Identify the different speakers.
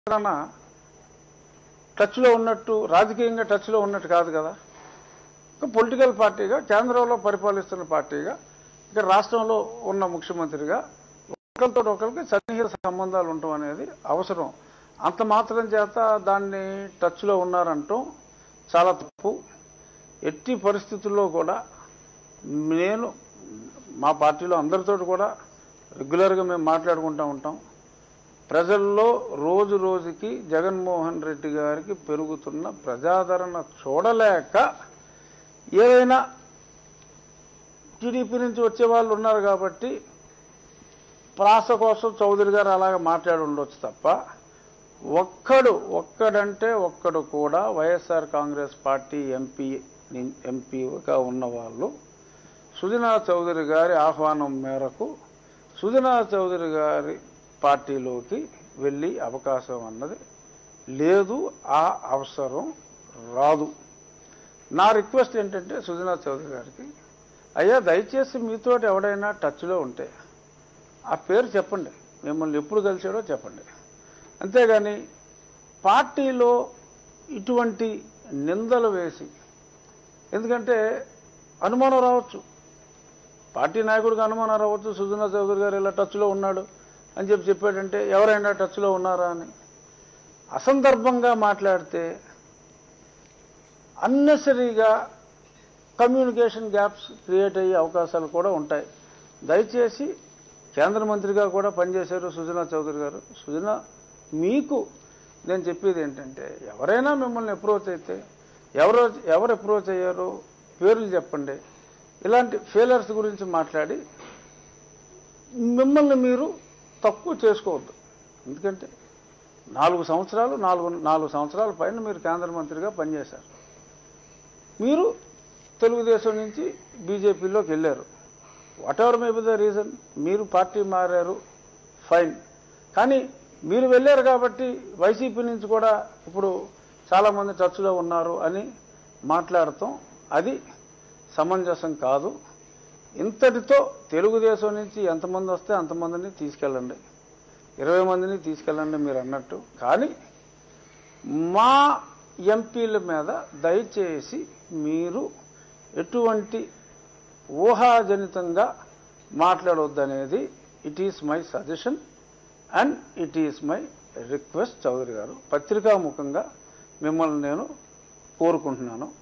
Speaker 1: ఏదైనా టచ్లో ఉన్నట్టు రాజకీయంగా టచ్లో ఉన్నట్టు కాదు కదా ఒక పొలిటికల్ పార్టీగా కేంద్రంలో పరిపాలిస్తున్న పార్టీగా ఇక్కడ రాష్ట్రంలో ఉన్న ముఖ్యమంత్రిగా ఒకరితో ఒకరికి సన్నిహిత సంబంధాలు ఉండటం అనేది అవసరం అంత మాత్రం చేత దాన్ని టచ్లో ఉన్నారంటాం చాలా తప్పు ఎట్టి పరిస్థితుల్లో కూడా నేను మా పార్టీలో అందరితో కూడా రెగ్యులర్గా మేము మాట్లాడుకుంటూ ఉంటాం ప్రజల్లో రోజు రోజుకి జగన్మోహన్ రెడ్డి గారికి పెరుగుతున్న ప్రజాదరణ చూడలేక ఏదైనా టీడీపీ నుంచి వచ్చే వాళ్ళు ఉన్నారు కాబట్టి ప్రాస కోసం చౌదరి గారు అలాగ మాట్లాడి ఉండొచ్చు తప్ప ఒక్కడు ఒక్కడంటే ఒక్కడు కూడా వైఎస్ఆర్ కాంగ్రెస్ పార్టీ ఎంపీ ఎంపీగా ఉన్న వాళ్ళు సుజనా చౌదరి గారి ఆహ్వానం మేరకు సుజనా చౌదరి గారి పార్టీలోకి వెళ్ళి అవకాశం అన్నది లేదు ఆ అవసరం రాదు నా రిక్వెస్ట్ ఏంటంటే సుజనా చౌదరి గారికి అయ్యా దయచేసి మీతో ఎవడైనా టచ్లో ఉంటే ఆ పేరు చెప్పండి మిమ్మల్ని ఎప్పుడు కలిసాడో చెప్పండి అంతేగాని పార్టీలో ఇటువంటి నిందలు వేసి ఎందుకంటే అనుమానం రావచ్చు పార్టీ నాయకుడికి అనుమానం రావచ్చు సుజనా చౌదరి గారు ఇలా టచ్లో ఉన్నాడు అని చెప్పి చెప్పాడంటే ఎవరైనా టచ్లో ఉన్నారా అని అసందర్భంగా మాట్లాడితే అన్నెసరీగా కమ్యూనికేషన్ గ్యాప్స్ క్రియేట్ అయ్యే అవకాశాలు కూడా ఉంటాయి దయచేసి కేంద్ర మంత్రిగా కూడా పనిచేశారు సుజనా చౌదరి గారు సుజనా మీకు నేను చెప్పేది ఏంటంటే ఎవరైనా మిమ్మల్ని అప్రోచ్ అయితే ఎవరో ఎవరు అప్రోచ్ అయ్యారో పేర్లు చెప్పండి ఇలాంటి ఫెయిలర్స్ గురించి మాట్లాడి మిమ్మల్ని మీరు తక్కువ చేసుకోవద్దు ఎందుకంటే నాలుగు సంవత్సరాలు నాలుగు నాలుగు సంవత్సరాల పైన మీరు కేంద్ర మంత్రిగా పనిచేశారు మీరు తెలుగుదేశం నుంచి బీజేపీలోకి వెళ్ళారు whatever may be the reason మీరు పార్టీ మారారు ఫైన్ కానీ మీరు వెళ్ళారు కాబట్టి వైసీపీ నుంచి కూడా ఇప్పుడు చాలామంది టచ్లో ఉన్నారు అని మాట్లాడటం అది సమంజసం కాదు ఇంతటితో తెలుగుదేశం నుంచి ఎంతమంది వస్తే అంతమందిని తీసుకెళ్ళండి ఇరవై మందిని తీసుకెళ్ళండి మీరు అన్నట్టు కానీ మా ఎంపీల మీద దయచేసి మీరు ఎటువంటి ఊహాజనితంగా మాట్లాడవద్దనేది it is my suggestion and it is my request Chowdary గారు పత్రికాముఖంగా మిమ్మల్ని నేను కోరుకుంటున్నాను